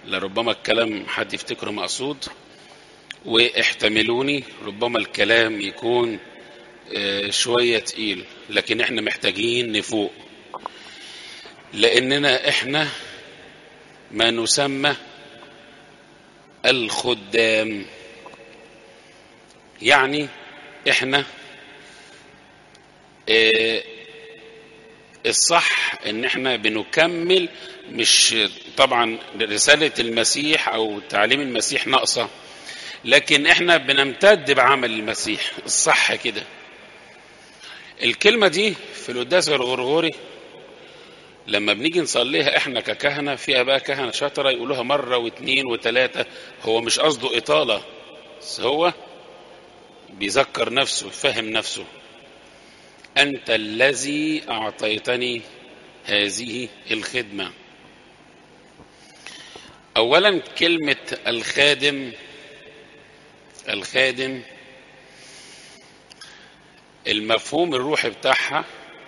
لربما الكلام حد يفتكره مقصود واحتملوني ربما الكلام يكون آه، شوية تقيل لكن احنا محتاجين نفوق لاننا احنا ما نسمى الخدام يعني احنا اه الصح ان احنا بنكمل مش طبعا رسالة المسيح او تعليم المسيح ناقصة لكن احنا بنمتد بعمل المسيح الصح كده الكلمة دي في القداس الغرغوري لما بنيجي نصليها احنا ككهنة في اباء كهنة شاطرة يقولوها مرة واثنين وثلاثة هو مش قصده اطالة بس هو بيذكر نفسه فهم نفسه انت الذي اعطيتني هذه الخدمة اولا كلمة الخادم الخادم المفهوم الروحي بتاعها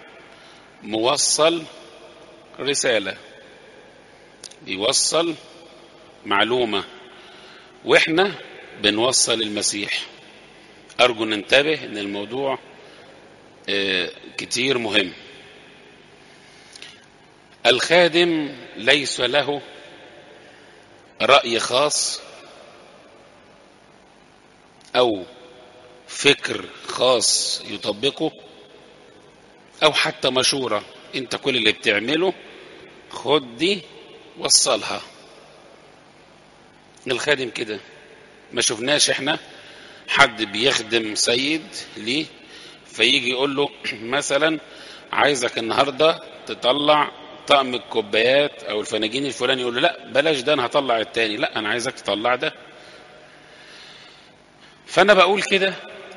موصل رسالة بيوصل معلومة واحنا بنوصل المسيح ارجو ننتبه ان الموضوع آه، كتير مهم الخادم ليس له رأي خاص او فكر خاص يطبقه او حتى مشورة انت كل اللي بتعمله خد دي وصلها الخادم كده ما شفناش احنا حد بيخدم سيد ليه فيجي يقول له مثلا عايزك النهارده تطلع طقم الكوبايات او الفناجين الفلاني يقول له لا بلاش ده انا هطلع التاني لا انا عايزك تطلع ده فانا بقول كده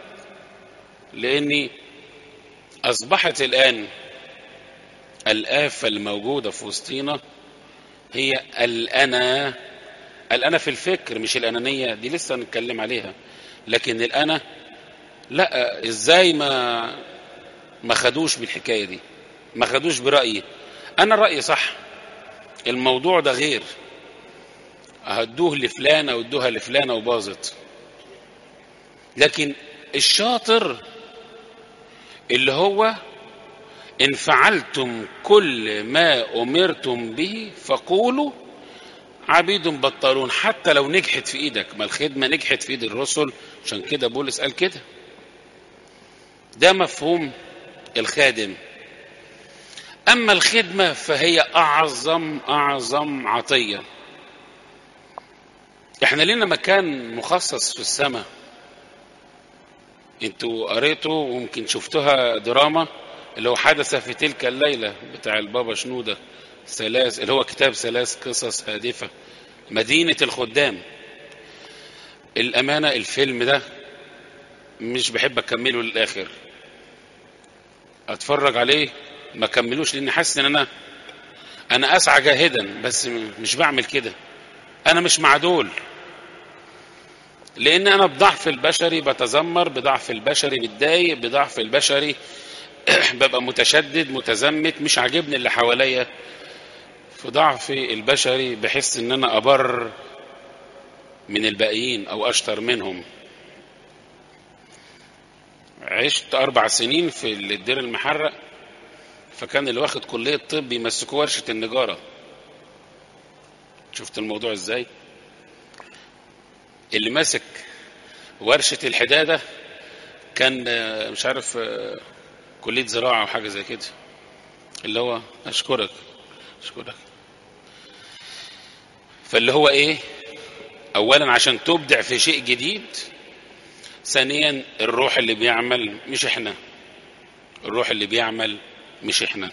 لاني اصبحت الان الآفة الموجودة في وسطينا هي الأنا الأنا في الفكر مش الأنانية دي لسه نتكلم عليها لكن الأنا لا إزاي ما ما خدوش بالحكاية دي ما خدوش برأيي أنا رأيي صح الموضوع ده غير هدوه لفلان أو ادوها لفلان أو باظت لكن الشاطر اللي هو إن فعلتم كل ما أمرتم به فقولوا عبيد بطلون حتى لو نجحت في إيدك ما الخدمة نجحت في إيد الرسل عشان كده بولس قال كده ده مفهوم الخادم أما الخدمة فهي أعظم أعظم عطية احنا لنا مكان مخصص في السماء انتوا قريتوا وممكن شفتوها دراما اللي هو حدث في تلك الليلة بتاع البابا شنودة ثلاث اللي هو كتاب ثلاث قصص هادفة مدينة الخدام الأمانة الفيلم ده مش بحب أكمله للآخر أتفرج عليه ما كملوش لأني حاسس إن أنا أنا أسعى جاهدا بس مش بعمل كده أنا مش مع دول لأن أنا بضعف البشري بتذمر بضعف البشري بتضايق بضعف البشري ببقى متشدد متزمت مش عاجبني اللي حواليا في ضعفي البشري بحس ان انا ابر من الباقيين او اشطر منهم عشت اربع سنين في الدير المحرق فكان اللي واخد كلية طب يمسكوه ورشة النجارة شفت الموضوع ازاي اللي ماسك ورشة الحدادة كان مش عارف كلية زراعة أو حاجة زي كده اللي هو أشكرك أشكرك فاللي هو إيه أولا عشان تبدع في شيء جديد ثانيا الروح اللي بيعمل مش إحنا الروح اللي بيعمل مش إحنا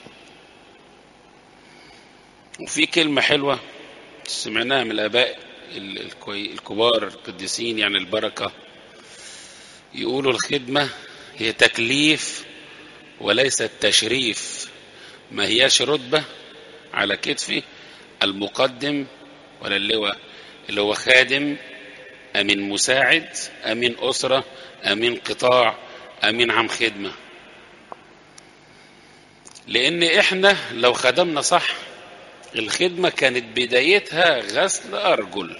وفي كلمة حلوة سمعناها من الآباء الكبار القديسين يعني البركة يقولوا الخدمة هي تكليف وليس التشريف ما هياش رتبة على كتفي المقدم ولا اللواء اللي هو خادم أمين مساعد أمين أسرة أمين قطاع أمين عام خدمة لأن إحنا لو خدمنا صح الخدمة كانت بدايتها غسل أرجل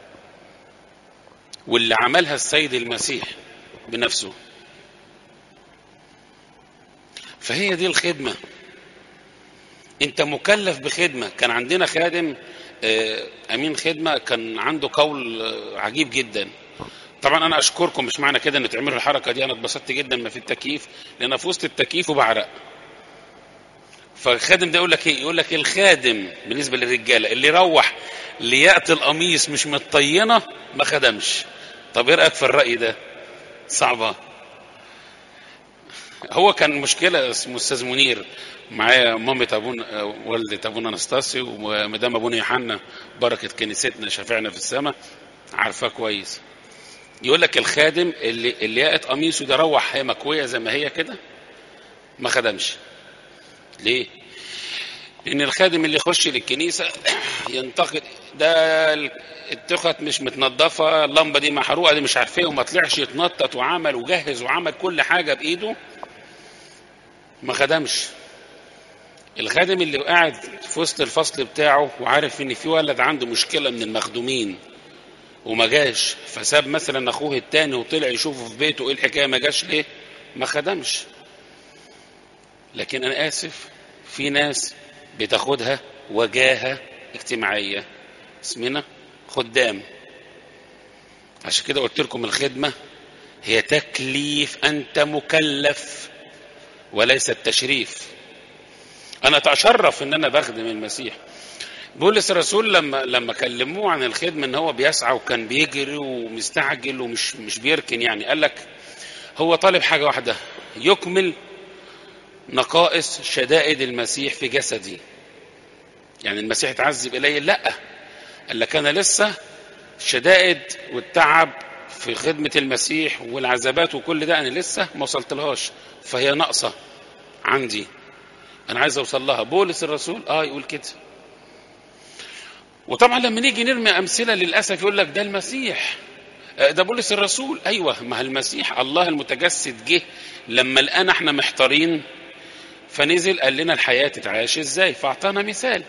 واللي عملها السيد المسيح بنفسه فهي دي الخدمة انت مكلف بخدمة كان عندنا خادم آه، امين خدمة كان عنده قول آه، عجيب جدا طبعا انا اشكركم مش معنى كده ان تعملوا الحركة دي انا اتبسطت جدا ما في التكييف لان أنا في وسط التكييف وبعرق فالخادم ده يقول لك ايه يقول لك الخادم بالنسبة للرجالة اللي يروح ليأتي القميص مش متطينة ما خدمش طب ايه رأيك في الرأي ده صعبة هو كان مشكلة اسمه أستاذ منير معايا مامة أبونا والدة أبونا أنستاسيو ومدام أبونا يوحنا بركة كنيستنا شافعنا في السماء عارفاه كويس يقول لك الخادم اللي اللي لقت قميصه ده روح هي مكوية زي ما هي كده ما خدمش ليه؟ لأن الخادم اللي يخش للكنيسة ينتقد ده التخت مش متنضفة اللمبة دي محروقة دي مش عارف ايه وما طلعش يتنطط وعمل وجهز وعمل كل حاجة بإيده ما خدمش الخادم اللي قاعد في وسط الفصل بتاعه وعارف ان في ولد عنده مشكلة من المخدومين وما جاش فساب مثلا اخوه التاني وطلع يشوفه في بيته ايه الحكاية ما جاش ليه ما خدمش لكن انا اسف في ناس بتاخدها وجاهة اجتماعية اسمنا خدام عشان كده قلت لكم الخدمة هي تكليف أنت مكلف وليس التشريف أنا أتشرف إن أنا بخدم المسيح بولس الرسول لما لما كلموه عن الخدمة إن هو بيسعى وكان بيجري ومستعجل ومش مش بيركن يعني قال لك هو طالب حاجة واحدة يكمل نقائص شدائد المسيح في جسدي يعني المسيح اتعذب إلي لا قال لك أنا لسه الشدائد والتعب في خدمة المسيح والعذابات وكل ده أنا لسه ما وصلتلهاش فهي ناقصة عندي أنا عايز أوصل لها بولس الرسول آه يقول كده وطبعا لما نيجي نرمي أمثلة للأسف يقول لك ده المسيح ده بولس الرسول أيوة ما المسيح الله المتجسد جه لما لقانا احنا محتارين فنزل قال لنا الحياة تتعاش ازاي فأعطانا مثال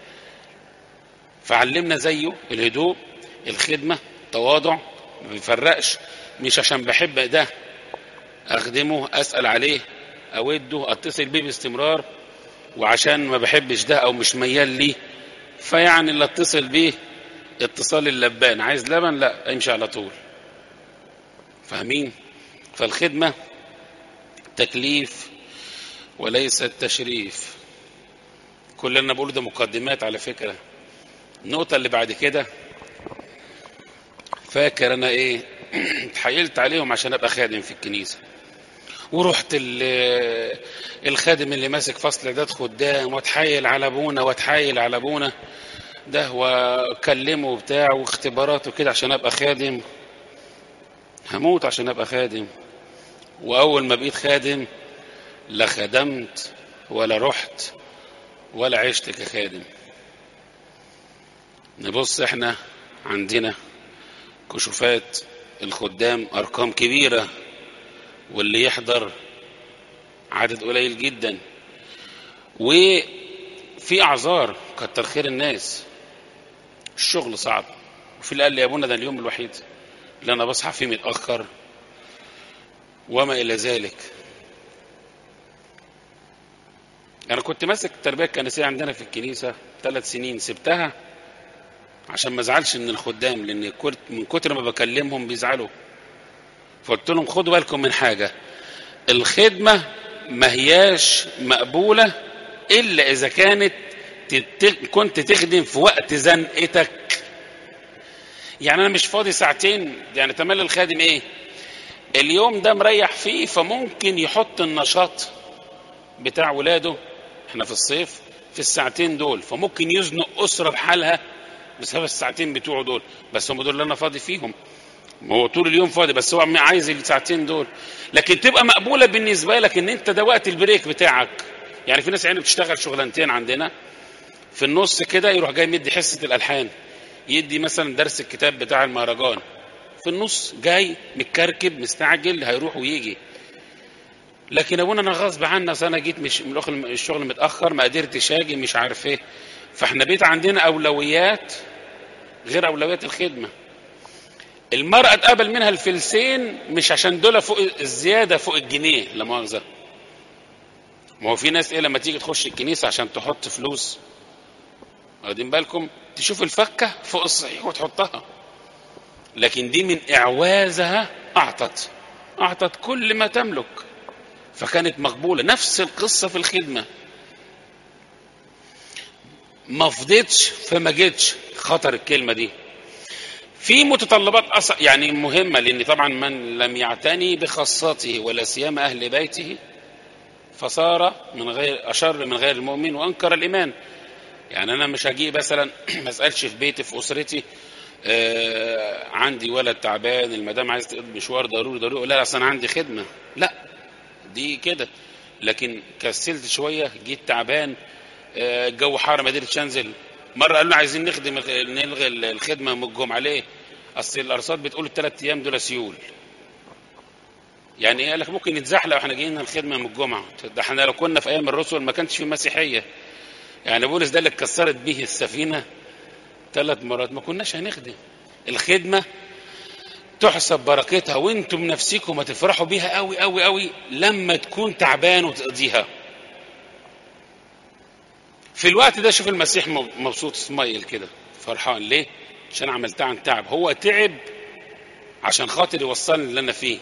فعلمنا زيه الهدوء الخدمة تواضع ما بيفرقش مش عشان بحب ده أخدمه أسأل عليه أوده أتصل بيه باستمرار وعشان ما بحبش ده أو مش ميال ليه فيعني اللي اتصل بيه اتصال اللبان عايز لبن لا امشي على طول فاهمين فالخدمة تكليف وليس التشريف كل اللي انا بقوله ده مقدمات على فكرة النقطة اللي بعد كده فاكر انا ايه اتحايلت عليهم عشان ابقى خادم في الكنيسة ورحت الخادم اللي ماسك فصل اعداد خدام واتحايل على ابونا واتحايل على ابونا ده واكلمه وبتاع واختبارات وكده عشان ابقى خادم هموت عشان ابقى خادم واول ما بقيت خادم لا خدمت ولا رحت ولا عشت كخادم نبص احنا عندنا كشوفات الخدام ارقام كبيره واللي يحضر عدد قليل جدا وفي اعذار كتر خير الناس الشغل صعب وفي اللي قال لي يا ابونا ده اليوم الوحيد اللي انا بصحى فيه متاخر وما الى ذلك انا كنت ماسك التربيه الكنسيه عندنا في الكنيسه ثلاث سنين سبتها عشان ما ازعلش من الخدام لان من كتر ما بكلمهم بيزعلوا فقلت لهم خدوا بالكم من حاجه الخدمه ما هياش مقبوله الا اذا كانت كنت تخدم في وقت زنقتك يعني انا مش فاضي ساعتين يعني تملي الخادم ايه اليوم ده مريح فيه فممكن يحط النشاط بتاع ولاده احنا في الصيف في الساعتين دول فممكن يزنق اسره بحالها بسبب الساعتين بتوعه دول بس هم دول اللي انا فاضي فيهم هو طول اليوم فاضي بس هو عايز الساعتين دول لكن تبقى مقبوله بالنسبه لك ان انت ده وقت البريك بتاعك يعني في ناس يعني بتشتغل شغلانتين عندنا في النص كده يروح جاي مدي حصه الالحان يدي مثلا درس الكتاب بتاع المهرجان في النص جاي متكركب مستعجل هيروح ويجي لكن ابونا انا غصب عني اصل انا جيت مش من الشغل متاخر ما قدرتش اجي مش عارف ايه فاحنا بيت عندنا اولويات غير اولويات الخدمه المرأة تقبل منها الفلسين مش عشان دول فوق الزيادة فوق الجنيه لا مؤاخذة ما هو في ناس ايه لما تيجي تخش الكنيسة عشان تحط فلوس واخدين بالكم تشوف الفكة فوق الصحيح وتحطها لكن دي من اعوازها اعطت اعطت كل ما تملك فكانت مقبولة نفس القصة في الخدمة ما فضتش فما جتش خطر الكلمة دي في متطلبات أص... يعني مهمة لأن طبعا من لم يعتني بخاصته ولا سيما أهل بيته فصار من غير أشر من غير المؤمن وأنكر الإيمان يعني أنا مش هجي مثلا ما أسألش في بيتي في أسرتي آه عندي ولد تعبان المدام عايز تقضي مشوار ضروري ضروري لا أصل أنا عندي خدمة لا دي كده لكن كسلت شوية جيت تعبان آه الجو حار ما قدرتش أنزل مرة قالوا عايزين نخدم نلغي الخدمة من الجمعة ليه؟ أصل الأرصاد بتقول الثلاث أيام دول سيول. يعني إيه؟ قال لك ممكن نتزحلق واحنا جايين الخدمة من الجمعة. ده احنا لو كنا في أيام الرسل ما كانش في مسيحية. يعني بولس ده اللي اتكسرت به السفينة ثلاث مرات ما كناش هنخدم. الخدمة تحسب بركتها وانتم نفسكم هتفرحوا بيها قوي قوي قوي لما تكون تعبان وتقضيها. في الوقت ده شوف المسيح مبسوط سمايل كده فرحان ليه عشان عملتها عن تعب هو تعب عشان خاطر يوصلني اللي انا فيه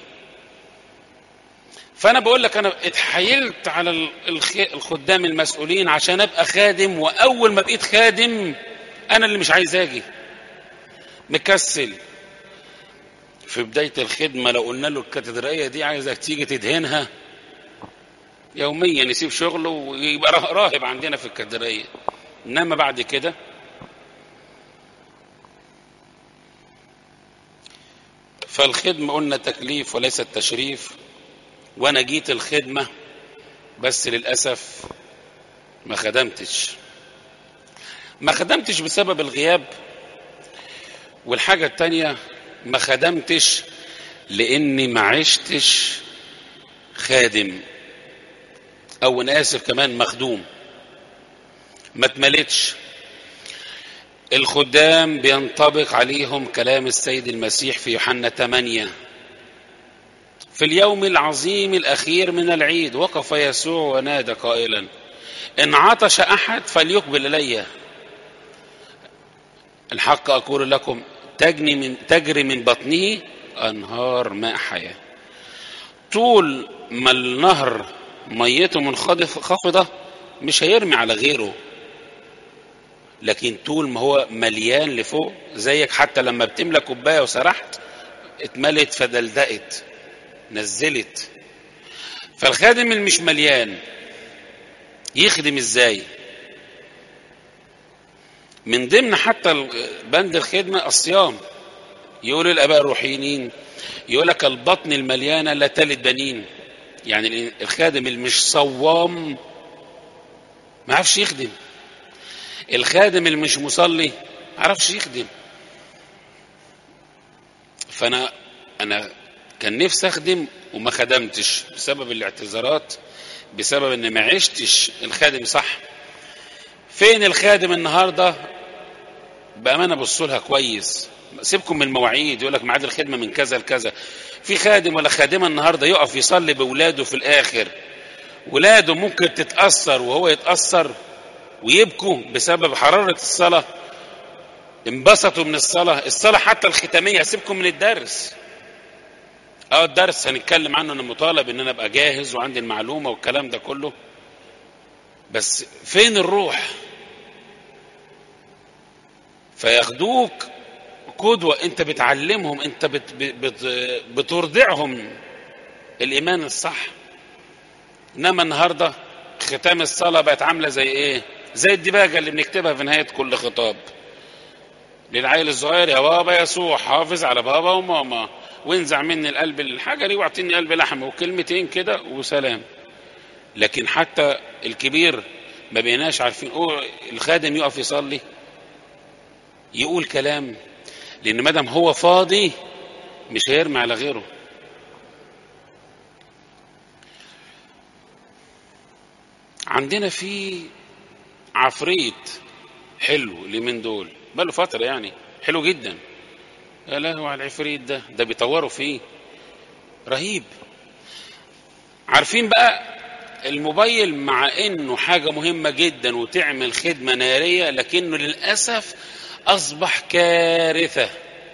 فانا بقول لك انا اتحايلت على الخدام المسؤولين عشان ابقى خادم واول ما بقيت خادم انا اللي مش عايز اجي مكسل في بداية الخدمة لو قلنا له الكاتدرائية دي عايزك تيجي تدهنها يوميا يسيب شغله ويبقى راهب عندنا في الكاتدرائية انما بعد كده فالخدمة قلنا تكليف وليس التشريف وانا جيت الخدمة بس للأسف ما خدمتش ما خدمتش بسبب الغياب والحاجة التانية ما خدمتش لاني ما عشتش خادم او انا اسف كمان مخدوم ما اتملتش الخدام بينطبق عليهم كلام السيد المسيح في يوحنا 8 في اليوم العظيم الاخير من العيد وقف يسوع ونادى قائلا ان عطش احد فليقبل الي الحق اقول لكم تجني من تجري من بطنه انهار ماء حياه طول ما النهر ميته منخفضة مش هيرمي على غيره لكن طول ما هو مليان لفوق زيك حتى لما بتملى كوباية وسرحت اتملت فدلدقت نزلت فالخادم اللي مش مليان يخدم ازاي من ضمن حتى بند الخدمة الصيام يقول الاباء الروحيين يقول لك البطن المليانة لا تلد بنين يعني الخادم اللي مش صوام ما عرفش يخدم الخادم اللي مش مصلي ما عرفش يخدم فانا انا كان نفسي اخدم وما خدمتش بسبب الاعتذارات بسبب ان ما عشتش الخادم صح فين الخادم النهارده بامانه بصوا لها كويس سيبكم من المواعيد يقول لك ميعاد الخدمه من كذا لكذا في خادم ولا خادمه النهارده يقف يصلي باولاده في الاخر ولاده ممكن تتاثر وهو يتاثر ويبكوا بسبب حراره الصلاه انبسطوا من الصلاه الصلاه حتى الختاميه سيبكم من الدرس اه الدرس هنتكلم عنه انا مطالب ان انا ابقى جاهز وعندي المعلومه والكلام ده كله بس فين الروح فياخدوك قدوة انت بتعلمهم انت بت بت بترضعهم الايمان الصح انما النهاردة ختام الصلاة بقت عاملة زي ايه زي الدباجة اللي بنكتبها في نهاية كل خطاب للعيل الصغير يا بابا يسوع حافظ على بابا وماما وانزع مني القلب الحجري واعطيني قلب لحم وكلمتين كده وسلام لكن حتى الكبير ما بقيناش عارفين الخادم يقف يصلي يقول كلام لان مادام هو فاضي مش هيرمي على غيره عندنا في عفريت حلو اليومين دول بقاله فترة يعني حلو جدا يا لهوي على العفريت ده ده بيطوروا فيه رهيب عارفين بقى الموبايل مع انه حاجة مهمة جدا وتعمل خدمة نارية لكنه للأسف أصبح كارثة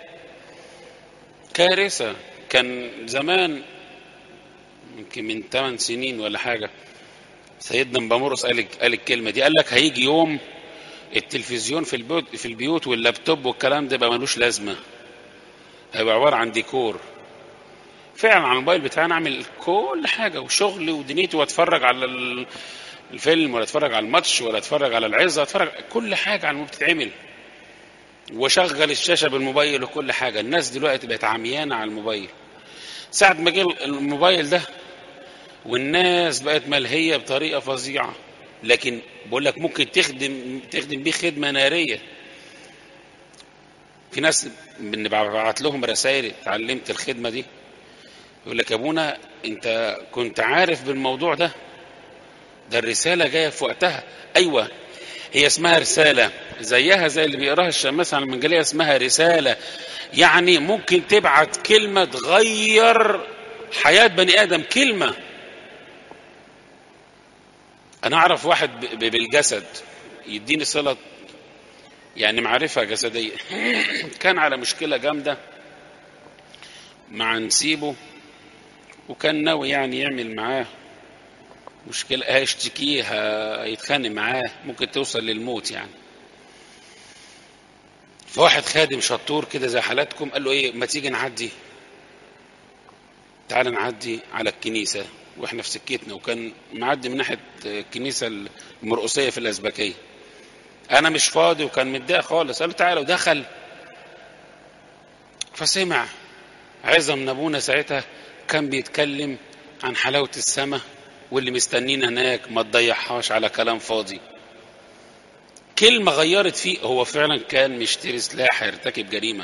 كارثة كان زمان يمكن من 8 سنين ولا حاجة سيدنا مبامورس قال قال الكلمة دي قال لك هيجي يوم التلفزيون في البيوت في البيوت واللابتوب والكلام ده بقى ملوش لازمة هيبقى عبارة عن ديكور فعلا على الموبايل بتاعنا اعمل كل حاجة وشغلي ودنيتي واتفرج على الفيلم ولا اتفرج على الماتش ولا اتفرج على العظة اتفرج كل حاجة على الموبايل بتتعمل وشغل الشاشة بالموبايل وكل حاجة الناس دلوقتي بقت عميانة على الموبايل ساعة ما جه الموبايل ده والناس بقت ملهية بطريقة فظيعة لكن بقول لك ممكن تخدم تخدم بيه خدمة نارية في ناس بنبعت لهم رسائل اتعلمت الخدمة دي يقول لك يا ابونا انت كنت عارف بالموضوع ده ده الرسالة جاية في وقتها ايوه هي اسمها رسالة زيها زي اللي بيقراها الشماس على المنجلية اسمها رسالة يعني ممكن تبعت كلمة تغير حياة بني آدم كلمة أنا أعرف واحد بالجسد يديني صلة يعني معرفة جسدية كان على مشكلة جامدة مع نسيبه وكان ناوي يعني يعمل معاه مشكلة هيشتكيه هيتخانق معاه ممكن توصل للموت يعني فواحد خادم شطور كده زي حالاتكم قال له ايه ما تيجي نعدي تعال نعدي على الكنيسة واحنا في سكتنا وكان معدي من ناحية الكنيسة المرقسية في الأزبكية أنا مش فاضي وكان متضايق خالص قال له تعالى ودخل فسمع عظة من أبونا ساعتها كان بيتكلم عن حلاوة السماء واللي مستنينا هناك ما تضيعهاش على كلام فاضي كلمة غيرت فيه هو فعلا كان مشتري سلاح يرتكب جريمة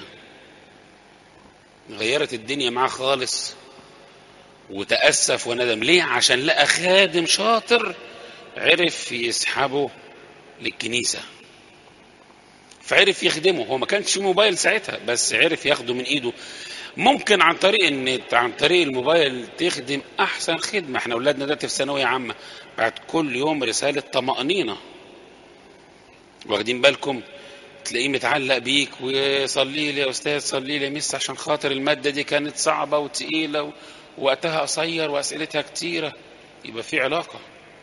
غيرت الدنيا معاه خالص وتأسف وندم ليه عشان لقى خادم شاطر عرف يسحبه للكنيسة فعرف يخدمه هو ما كانش موبايل ساعتها بس عرف ياخده من ايده ممكن عن طريق النت عن طريق الموبايل تخدم احسن خدمه احنا اولادنا دلوقتي في ثانويه عامه بعد كل يوم رساله طمانينه واخدين بالكم تلاقيه متعلق بيك وصلي لي يا استاذ صلي لي يا مس عشان خاطر الماده دي كانت صعبه وتقيله ووقتها قصير واسئلتها كتيره يبقى في علاقه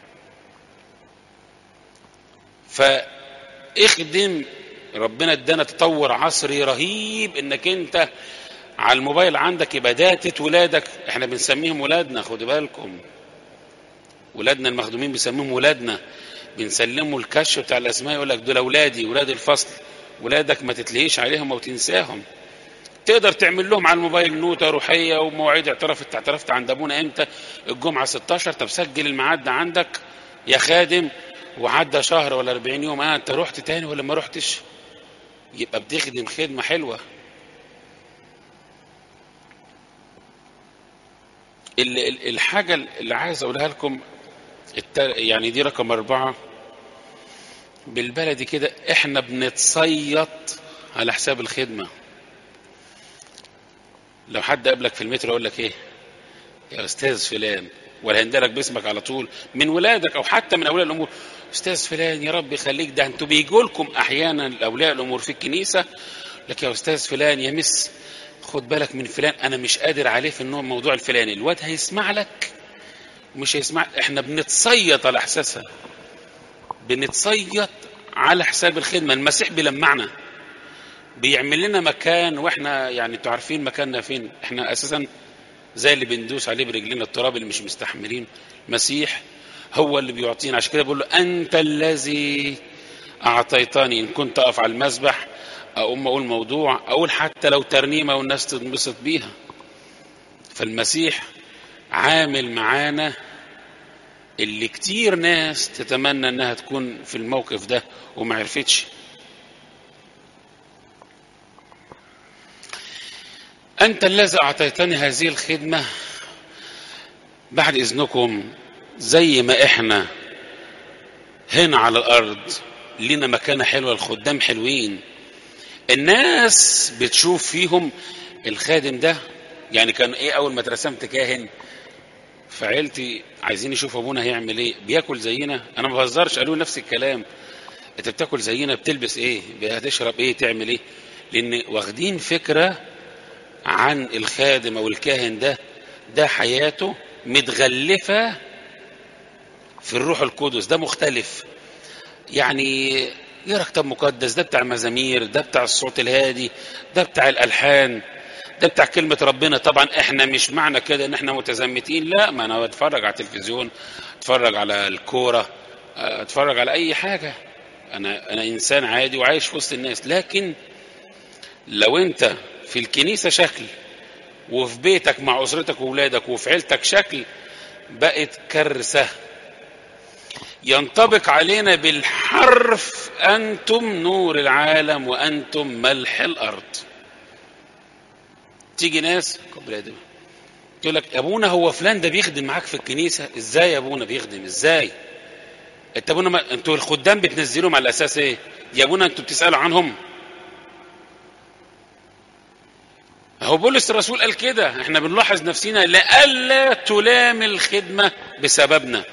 فاخدم ربنا ادانا تطور عصري رهيب انك انت على الموبايل عندك يبقى داتة ولادك احنا بنسميهم ولادنا خدوا بالكم ولادنا المخدومين بنسميهم ولادنا بنسلموا الكشف بتاع الاسماء يقول لك دول اولادي ولاد الفصل ولادك ما تتلهيش عليهم او تنساهم تقدر تعمل لهم على الموبايل نوتة روحية ومواعيد اعترفت اعترفت عند ابونا امتى الجمعة 16 طب سجل الميعاد ده عندك يا خادم وعدى شهر ولا 40 يوم اه انت رحت تاني ولا ما رحتش يبقى بتخدم خدمة حلوة الحاجة اللي عايز أقولها لكم يعني دي رقم أربعة بالبلدي كده إحنا بنتصيط على حساب الخدمة لو حد قابلك في المترو يقول لك إيه يا أستاذ فلان ولا هندلك باسمك على طول من ولادك أو حتى من أولياء الأمور أستاذ فلان يا رب يخليك ده أنتوا بيجوا لكم أحيانا أولياء الأمور في الكنيسة لك يا أستاذ فلان يا مس خد بالك من فلان انا مش قادر عليه في النوع الموضوع الفلاني الواد هيسمع لك مش هيسمع احنا بنتصيط على احساسها بنتصيط على حساب الخدمة المسيح بيلمعنا بيعمل لنا مكان واحنا يعني انتوا عارفين مكاننا فين احنا اساسا زي اللي بندوس عليه برجلنا التراب اللي مش مستحملين مسيح هو اللي بيعطينا عشان كده بقول له انت الذي اعطيتني ان كنت اقف على المسبح اقوم اقول موضوع اقول حتى لو ترنيمه والناس تنبسط بيها فالمسيح عامل معانا اللي كتير ناس تتمنى انها تكون في الموقف ده وما عرفتش انت الذي اعطيتني هذه الخدمه بعد اذنكم زي ما احنا هنا على الارض لنا مكانة حلوة الخدام حلوين الناس بتشوف فيهم الخادم ده يعني كان ايه اول ما اترسمت كاهن فعيلتي عايزين يشوفوا ابونا هيعمل ايه بياكل زينا انا ما بهزرش قالوا نفس الكلام انت بتاكل زينا بتلبس ايه هتشرب ايه تعمل ايه لان واخدين فكرة عن الخادم او الكاهن ده ده حياته متغلفة في الروح القدس ده مختلف يعني يقرا كتاب مقدس ده بتاع المزامير ده بتاع الصوت الهادي ده بتاع الالحان ده بتاع كلمة ربنا طبعا احنا مش معنى كده ان احنا متزمتين لا ما انا بتفرج على التلفزيون اتفرج على الكورة اتفرج على اي حاجة انا انا انسان عادي وعايش في وسط الناس لكن لو انت في الكنيسة شكل وفي بيتك مع اسرتك واولادك وفي عيلتك شكل بقت كارثة ينطبق علينا بالحرف انتم نور العالم وانتم ملح الارض تيجي ناس قبل ادم تقول لك ابونا هو فلان ده بيخدم معاك في الكنيسه ازاي يا ابونا بيخدم ازاي انت ابونا ما... انتوا الخدام بتنزلهم على اساس ايه يا ابونا انتوا بتسالوا عنهم هو بولس الرسول قال كده احنا بنلاحظ نفسنا لئلا تلام الخدمه بسببنا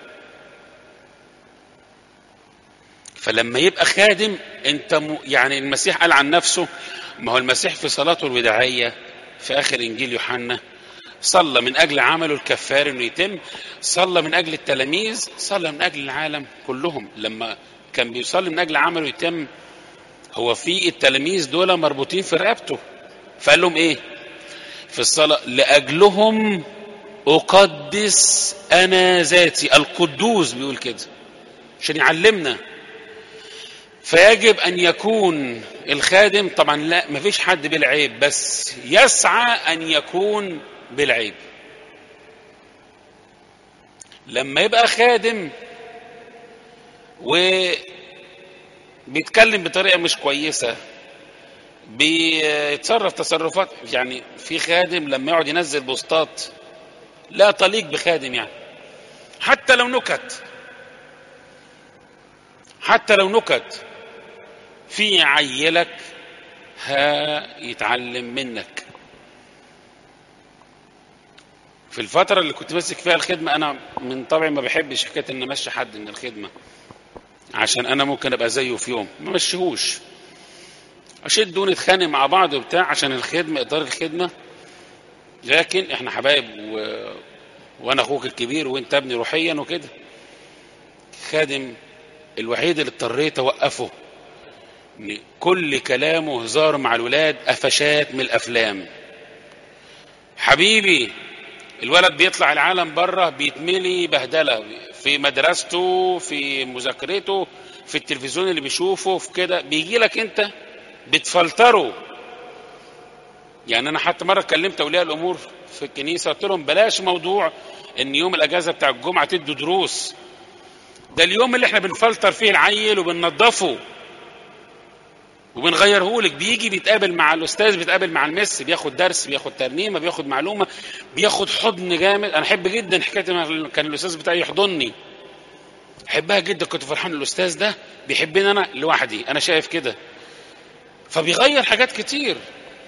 فلما يبقى خادم انت م... يعني المسيح قال عن نفسه ما هو المسيح في صلاته الوداعيه في اخر انجيل يوحنا صلى من اجل عمله الكفار انه يتم صلى من اجل التلاميذ صلى من اجل العالم كلهم لما كان بيصلي من اجل عمله يتم هو في التلاميذ دول مربوطين في رقبته فقال لهم ايه في الصلاه لاجلهم اقدس انا ذاتي القدوس بيقول كده عشان يعلمنا فيجب ان يكون الخادم طبعا لا مفيش حد بالعيب بس يسعى ان يكون بالعيب لما يبقى خادم وبيتكلم بطريقه مش كويسه بيتصرف تصرفات يعني في خادم لما يقعد ينزل بوستات لا تليق بخادم يعني حتى لو نكت حتى لو نكت في عيلك ها يتعلم منك في الفترة اللي كنت ماسك فيها الخدمة أنا من طبعي ما بحبش حكاية إن أمشي حد من الخدمة عشان أنا ممكن أبقى زيه في يوم ما مشيهوش أشد ونتخانق مع بعض وبتاع عشان الخدمة إدارة الخدمة لكن إحنا حبايب و... وأنا أخوك الكبير وأنت ابني روحيا وكده خادم الوحيد اللي اضطريت أوقفه إن كل كلامه هزار مع الولاد قفشات من الأفلام حبيبي الولد بيطلع العالم بره بيتملي بهدله في مدرسته في مذاكرته في التلفزيون اللي بيشوفه في كده بيجي لك انت بتفلتره يعني انا حتى مره كلمت اولياء الامور في الكنيسه قلت لهم بلاش موضوع ان يوم الاجازه بتاع الجمعه تدوا دروس ده اليوم اللي احنا بنفلتر فيه العيل وبننضفه وبنغيره لك بيجي بيتقابل مع الاستاذ بيتقابل مع المس بياخد درس بياخد ترنيمه بياخد معلومه بياخد حضن جامد انا احب جدا حكايه ما كان الاستاذ بتاعي يحضني احبها جدا كنت فرحان الاستاذ ده بيحبني انا لوحدي انا شايف كده فبيغير حاجات كتير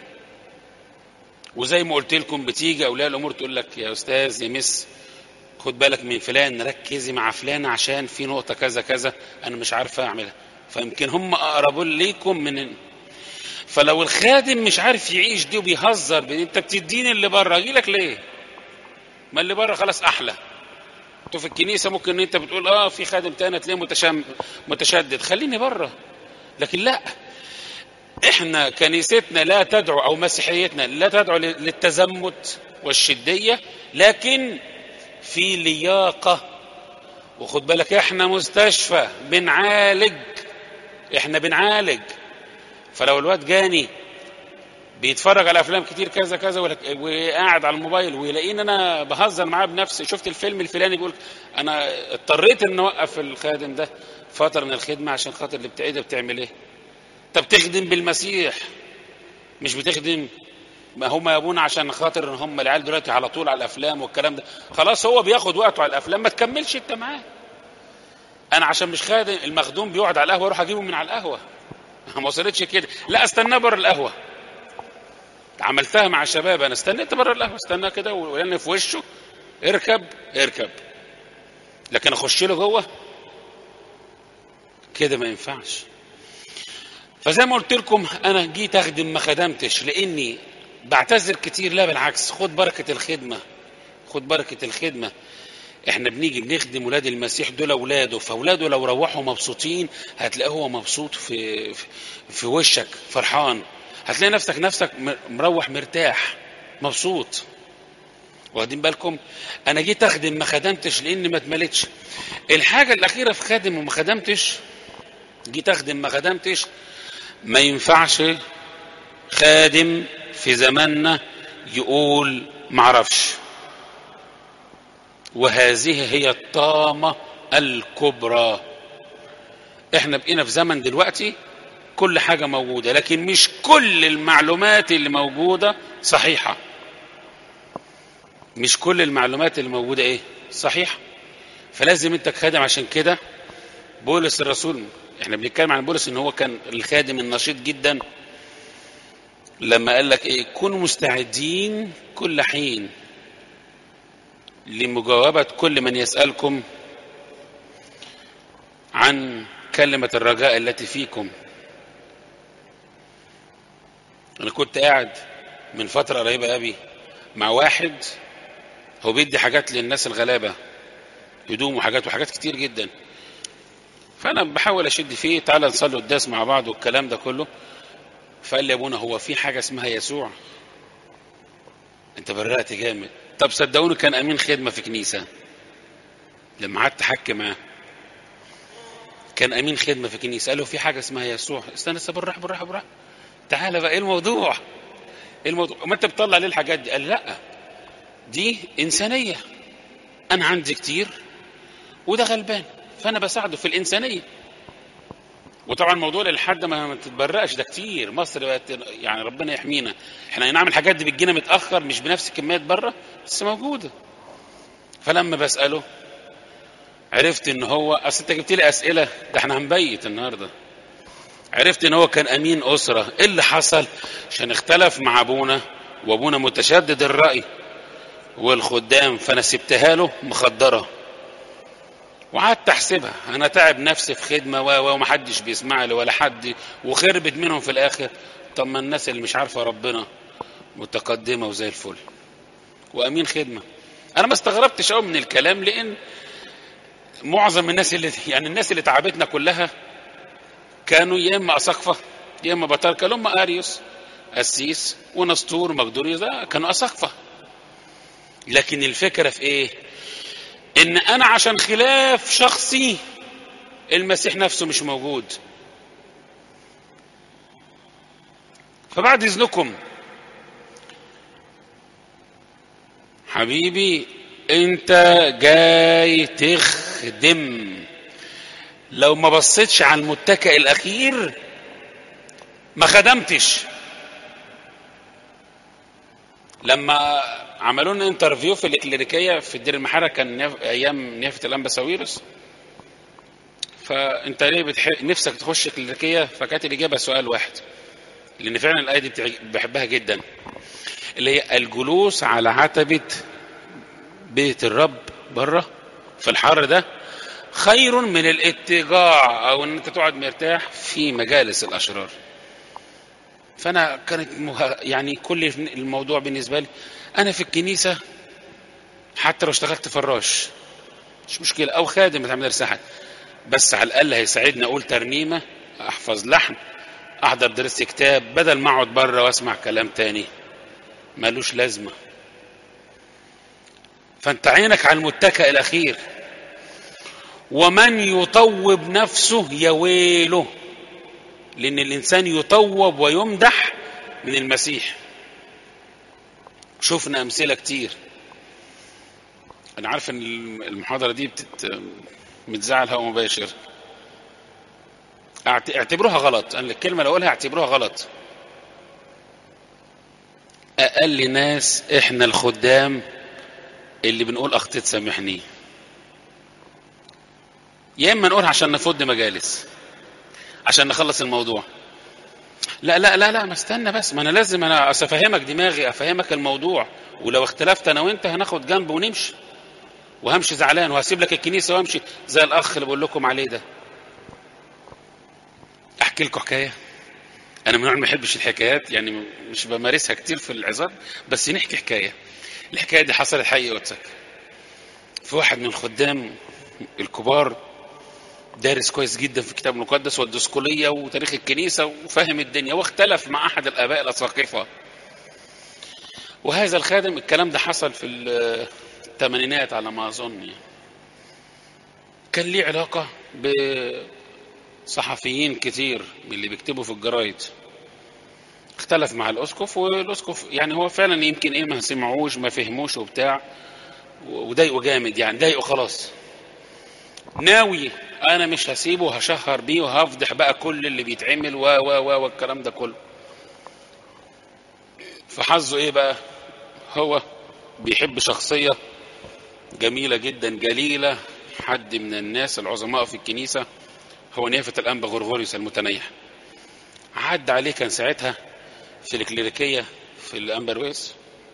وزي ما قلت لكم بتيجي اولياء الامور تقول لك يا استاذ يا مس خد بالك من فلان ركزي مع فلان عشان في نقطه كذا كذا انا مش عارفه اعملها فيمكن هم اقرب ليكم من فلو الخادم مش عارف يعيش دي وبيهزر بي. انت بتديني اللي بره اجي لك ليه ما اللي بره خلاص احلى انتوا في الكنيسه ممكن ان انت بتقول اه في خادم تاني تلاقيه متشم... متشدد خليني بره لكن لا احنا كنيستنا لا تدعو او مسيحيتنا لا تدعو للتزمت والشديه لكن في لياقه وخد بالك احنا مستشفى بنعالج احنا بنعالج فلو الواد جاني بيتفرج على افلام كتير كذا كذا وقاعد على الموبايل ويلاقيني انا بهزر معاه بنفسي شفت الفيلم الفلاني بيقول انا اضطريت ان اوقف الخادم ده فتره من الخدمه عشان خاطر اللي بتعيده بتعمل ايه انت بتخدم بالمسيح مش بتخدم ما هم يا ابونا عشان خاطر ان هم العيال دلوقتي على طول على الافلام والكلام ده خلاص هو بياخد وقته على الافلام ما تكملش انت معاه انا عشان مش خادم المخدوم بيقعد على القهوه اروح اجيبه من على القهوه ما وصلتش كده لا استناه بره القهوه عملتها مع الشباب انا استنيت بره القهوه استناه كده ويعني في وشه اركب اركب لكن اخش له جوه كده ما ينفعش فزي ما قلت لكم انا جيت اخدم ما خدمتش لاني بعتذر كتير لا بالعكس خد بركه الخدمه خد بركه الخدمه احنا بنيجي بنخدم ولاد المسيح دول اولاده فاولاده لو روحوا مبسوطين هتلاقيه هو مبسوط في في وشك فرحان هتلاقي نفسك نفسك مروح مرتاح مبسوط واخدين بالكم انا جيت اخدم ما خدمتش لاني ما اتملتش الحاجه الاخيره في خادم وما خدمتش جيت اخدم ما خدمتش ما ينفعش خادم في زماننا يقول معرفش وهذه هي الطامة الكبرى احنا بقينا في زمن دلوقتي كل حاجة موجودة لكن مش كل المعلومات اللي موجودة صحيحة مش كل المعلومات اللي موجودة ايه صحيحة فلازم انت خادم عشان كده بولس الرسول احنا بنتكلم عن بولس ان هو كان الخادم النشيط جدا لما قال لك ايه كونوا مستعدين كل حين لمجاوبة كل من يسألكم عن كلمة الرجاء التي فيكم أنا كنت قاعد من فترة قريبة أبي مع واحد هو بيدي حاجات للناس الغلابة هدوم وحاجات وحاجات كتير جدا فأنا بحاول أشد فيه تعالى نصلي قداس مع بعض والكلام ده كله فقال لي يا ابونا هو في حاجة اسمها يسوع انت برقت جامد طب صدقوني كان امين خدمه في كنيسه لما قعدت احكي معاه كان امين خدمه في كنيسه قال له في حاجه اسمها يسوع استنى استنى بالراحه بالراحه بالراحه تعالى بقى ايه الموضوع ايه الموضوع ما انت بتطلع ليه الحاجات دي قال لا دي انسانيه انا عندي كتير وده غلبان فانا بساعده في الانسانيه وطبعا موضوع الالحاد ده ما تتبرقش ده كتير مصر بقت يعني ربنا يحمينا احنا نعمل الحاجات دي بتجينا متاخر مش بنفس كميه بره بس موجوده فلما بساله عرفت ان هو اصل انت جبت لي اسئله ده احنا هنبيت النهارده عرفت ان هو كان امين اسره ايه اللي حصل عشان اختلف مع ابونا وابونا متشدد الراي والخدام فانا سبتها له مخدره وقعدت احسبها انا تعب نفسي في خدمه و ومحدش بيسمع لي ولا حد وخربت منهم في الاخر طب ما الناس اللي مش عارفه ربنا متقدمه وزي الفل وامين خدمه انا ما استغربتش قوي من الكلام لان معظم الناس اللي يعني الناس اللي تعبتنا كلها كانوا يا اما اساقفه يا اما بطاركه اللي هم اريوس قسيس ونسطور مقدوريوس ده كانوا اساقفه لكن الفكره في ايه ان انا عشان خلاف شخصي المسيح نفسه مش موجود فبعد اذنكم حبيبي انت جاي تخدم لو ما بصيتش على المتكئ الاخير ما خدمتش لما عملوا لنا انترفيو في الكليريكيه في الدير المحرة كان نف... ايام نيافه الانبا ساويرس فانت ليه بتح... نفسك تخش كليريكيه فكانت الاجابه سؤال واحد لان فعلا الايه دي بتع... بحبها جدا اللي هي الجلوس على عتبه بيت الرب بره في الحر ده خير من الاتجاع او ان انت تقعد مرتاح في مجالس الاشرار فانا كانت مه... يعني كل الموضوع بالنسبه لي انا في الكنيسه حتى لو اشتغلت فراش مش مشكله او خادم بتاع مدرسه احد بس على الاقل هيساعدني اقول ترنيمه احفظ لحن احضر درس كتاب بدل ما اقعد بره واسمع كلام تاني ملوش لازمه فانت عينك على المتكئ الاخير ومن يطوب نفسه يا ويله لان الانسان يطوب ويمدح من المسيح شفنا امثله كتير انا عارف ان المحاضره دي بتت... متزعل هوا مباشر اعتبروها غلط انا الكلمه اللي اقولها اعتبروها غلط اقل ناس احنا الخدام اللي بنقول اخطيت سامحني يا اما نقولها عشان نفض مجالس عشان نخلص الموضوع لا لا لا لا ما استنى بس ما انا لازم انا افهمك دماغي افهمك الموضوع ولو اختلفت انا وانت هناخد جنب ونمشي وهمشي زعلان وهسيب لك الكنيسه وامشي زي الاخ اللي بقول لكم عليه ده احكي لكم حكايه انا من النوع اللي ما بحبش الحكايات يعني مش بمارسها كتير في العظات بس نحكي حكايه الحكايه دي حصلت حقيقه واتسك في واحد من الخدام الكبار دارس كويس جدا في الكتاب المقدس والدسكولية وتاريخ الكنيسة وفاهم الدنيا واختلف مع أحد الآباء الأساقفة وهذا الخادم الكلام ده حصل في الثمانينات على ما أظن يعني. كان ليه علاقة بصحفيين كتير من اللي بيكتبوا في الجرايد اختلف مع الأسقف والأسقف يعني هو فعلا يمكن إيه ما سمعوش ما فهموش وبتاع وضايقه جامد يعني ضايقه خلاص ناوي انا مش هسيبه هشهر بيه وهفضح بقى كل اللي بيتعمل و و و والكلام ده كله فحظه ايه بقى هو بيحب شخصية جميلة جدا جليلة حد من الناس العظماء في الكنيسة هو نيافة الأنبا غرغوريوس المتنيح عدى عليه كان ساعتها في الكليريكية في الأنبرويس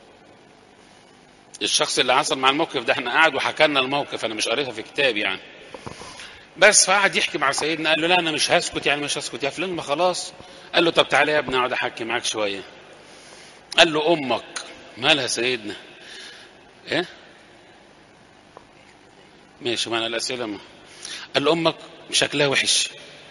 الشخص اللي حصل مع الموقف ده احنا قاعد وحكى لنا الموقف انا مش قريتها في كتاب يعني بس فقعد يحكي مع سيدنا قال له لا انا مش هسكت يعني مش هسكت يا فلان ما خلاص قال له طب تعالى يا ابني اقعد احكي معاك شويه قال له امك مالها سيدنا ايه ماشي ما انا الاسئله ما. قال له امك شكلها وحش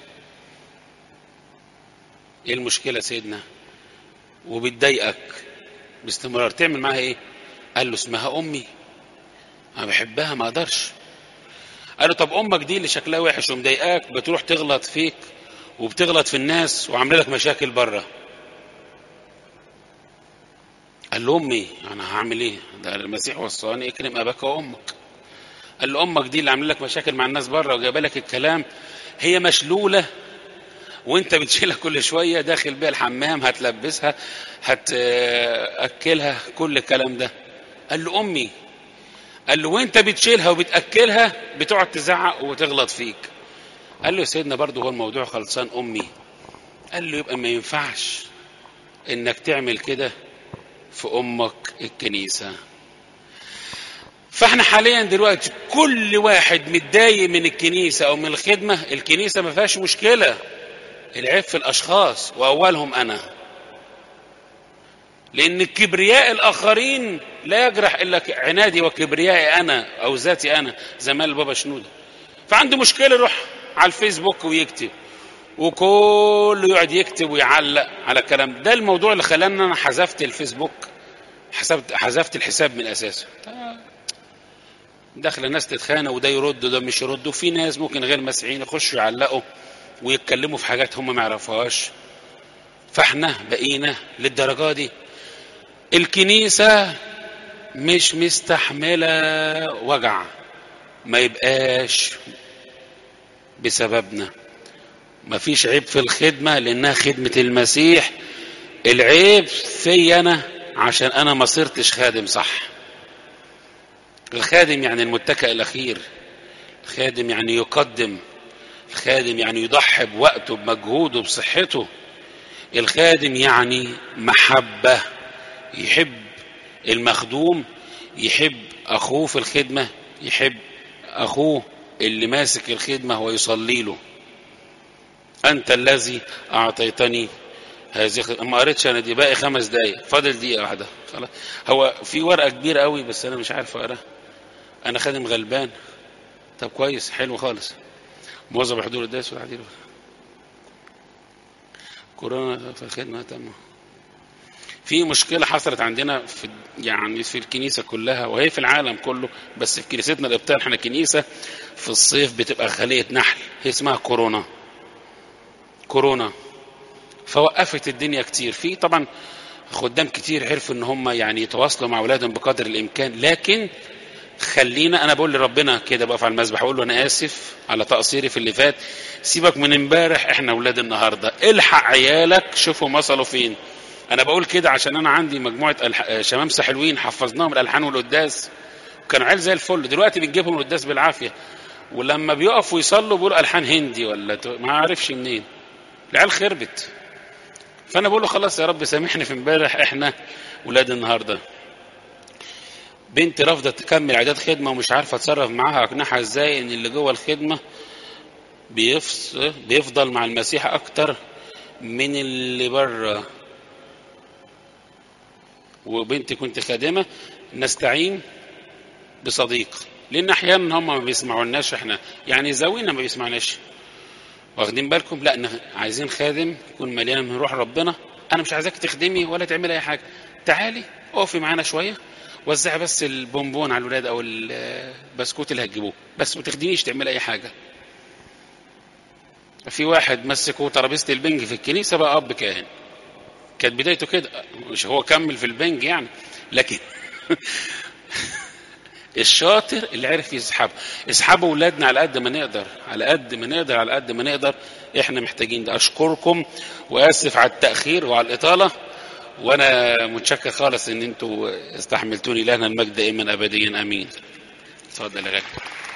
ايه المشكله سيدنا وبتضايقك باستمرار تعمل معاها ايه قال له اسمها امي انا بحبها ما اقدرش قال له طب امك دي اللي شكلها وحش ومضايقاك بتروح تغلط فيك وبتغلط في الناس وعامله لك مشاكل بره قال له امي انا هعمل ايه ده المسيح وصاني اكرم اباك وامك قال له امك دي اللي عامله لك مشاكل مع الناس بره وجايبه لك الكلام هي مشلوله وانت بتشيلها كل شويه داخل بيها الحمام هتلبسها هتاكلها كل الكلام ده قال له امي قال له وانت بتشيلها وبتاكلها بتقعد تزعق وتغلط فيك قال له يا سيدنا برضه هو الموضوع خلصان امي قال له يبقى ما ينفعش انك تعمل كده في امك الكنيسه فاحنا حاليا دلوقتي كل واحد متضايق من الكنيسه او من الخدمه الكنيسه ما فيهاش مشكله العيب في الاشخاص واولهم انا لان الكبرياء الاخرين لا يجرح الا عنادي وكبريائي انا او ذاتي انا زي ما البابا شنوده فعنده مشكله يروح على الفيسبوك ويكتب وكله يقعد يكتب ويعلق على الكلام ده الموضوع اللي خلاني انا حذفت الفيسبوك حسبت حذفت الحساب من اساسه داخل الناس تتخانق وده يرد وده مش يرد وفي ناس ممكن غير مسيحيين يخشوا يعلقوا ويتكلموا في حاجات هم ما يعرفوهاش فاحنا بقينا للدرجه دي الكنيسه مش مستحمله وجع ما يبقاش بسببنا ما فيش عيب في الخدمه لانها خدمه المسيح العيب في انا عشان انا ما صرتش خادم صح الخادم يعني المتكئ الاخير الخادم يعني يقدم الخادم يعني يضحي بوقته بمجهوده بصحته الخادم يعني محبة يحب المخدوم يحب أخوه في الخدمة يحب أخوه اللي ماسك الخدمة ويصلي له أنت الذي أعطيتني هذه ما قريتش أنا دي باقي خمس دقايق فاضل دقيقة واحدة خلاص هو في ورقة كبيرة قوي بس أنا مش عارف أقراها أنا خادم غلبان طب كويس حلو خالص موظف الحضور الداس والعديل كورونا في الخدمة تمام في مشكلة حصلت عندنا في يعني في الكنيسة كلها وهي في العالم كله بس في كنيستنا الإبطال احنا كنيسة في الصيف بتبقى خلية نحل هي اسمها كورونا كورونا فوقفت الدنيا كتير في طبعا خدام كتير عرفوا ان هم يعني يتواصلوا مع اولادهم بقدر الامكان لكن خلينا انا بقول لربنا كده بقف على المسبح اقول له انا اسف على تقصيري في اللي فات سيبك من امبارح احنا اولاد النهارده الحق عيالك شوفهم وصلوا فين انا بقول كده عشان انا عندي مجموعه الح... شمامسه حلوين حفظناهم الالحان والقداس كانوا عيال زي الفل دلوقتي بنجيبهم القداس بالعافيه ولما بيقفوا يصلوا بيقولوا الحان هندي ولا ت- ما عارفش منين العيال خربت فانا بقول له خلاص يا رب سامحني في امبارح احنا ولاد النهارده بنتي رافضه تكمل اعداد خدمه ومش عارفه اتصرف معاها اقنعها ازاي ان اللي جوه الخدمه بيفص بيفضل مع المسيح اكتر من اللي بره وبنتي كنت خادمه نستعين بصديق لان احيانا هم ما بيسمعوناش احنا يعني زاوينا ما بيسمعناش واخدين بالكم لا إن- عايزين خادم يكون مليان من روح ربنا انا مش عايزاك تخدمي ولا تعملي اي حاجه تعالي اقفي معانا شويه وزعي بس البونبون على الولاد او البسكوت اللي هتجيبوه بس ما تخدميش تعملي اي حاجه في واحد مسكوا ترابيزه البنج في الكنيسه بقى اب كاهن كانت بدايته كده مش هو كمل في البنج يعني لكن الشاطر اللي عرف يسحبه اسحبوا اولادنا على قد ما نقدر على قد ما نقدر على قد ما نقدر احنا محتاجين ده اشكركم واسف على التاخير وعلى الاطاله وانا متشكر خالص ان انتوا استحملتوني لنا المجد دائما ابديا امين اتفضل يا غالي